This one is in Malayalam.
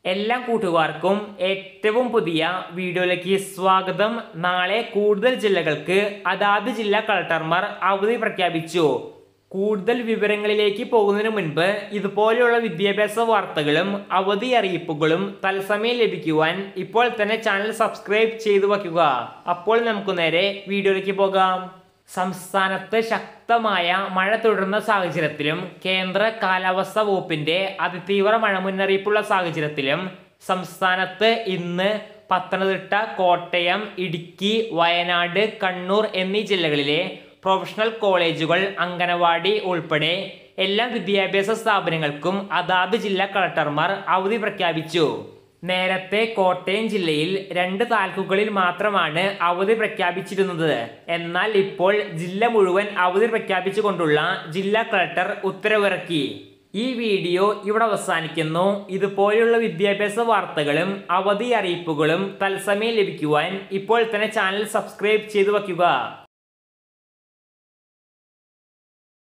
എല്ലാ കൂട്ടുകാർക്കും ഏറ്റവും പുതിയ വീഡിയോയിലേക്ക് സ്വാഗതം നാളെ കൂടുതൽ ജില്ലകൾക്ക് അതാത് ജില്ലാ കളക്ടർമാർ അവധി പ്രഖ്യാപിച്ചു കൂടുതൽ വിവരങ്ങളിലേക്ക് പോകുന്നതിന് മുൻപ് ഇതുപോലെയുള്ള വിദ്യാഭ്യാസ വാർത്തകളും അവധി അറിയിപ്പുകളും തത്സമയം ലഭിക്കുവാൻ ഇപ്പോൾ തന്നെ ചാനൽ സബ്സ്ക്രൈബ് ചെയ്തു വയ്ക്കുക അപ്പോൾ നമുക്ക് നേരെ വീഡിയോയിലേക്ക് പോകാം സംസ്ഥാനത്ത് ശക്തമായ മഴ തുടരുന്ന സാഹചര്യത്തിലും കേന്ദ്ര കാലാവസ്ഥാ വകുപ്പിന്റെ അതിതീവ്ര മഴ മുന്നറിയിപ്പുള്ള സാഹചര്യത്തിലും സംസ്ഥാനത്ത് ഇന്ന് പത്തനംതിട്ട കോട്ടയം ഇടുക്കി വയനാട് കണ്ണൂർ എന്നീ ജില്ലകളിലെ പ്രൊഫഷണൽ കോളേജുകൾ അംഗനവാടി ഉൾപ്പെടെ എല്ലാ വിദ്യാഭ്യാസ സ്ഥാപനങ്ങൾക്കും അതാത് ജില്ലാ കളക്ടർമാർ അവധി പ്രഖ്യാപിച്ചു നേരത്തെ കോട്ടയം ജില്ലയിൽ രണ്ട് താലൂക്കുകളിൽ മാത്രമാണ് അവധി പ്രഖ്യാപിച്ചിരുന്നത് എന്നാൽ ഇപ്പോൾ ജില്ല മുഴുവൻ അവധി പ്രഖ്യാപിച്ചുകൊണ്ടുള്ള ജില്ലാ കളക്ടർ ഉത്തരവിറക്കി ഈ വീഡിയോ ഇവിടെ അവസാനിക്കുന്നു ഇതുപോലെയുള്ള വിദ്യാഭ്യാസ വാർത്തകളും അവധി അറിയിപ്പുകളും തത്സമയം ലഭിക്കുവാൻ ഇപ്പോൾ തന്നെ ചാനൽ സബ്സ്ക്രൈബ് ചെയ്തു വയ്ക്കുക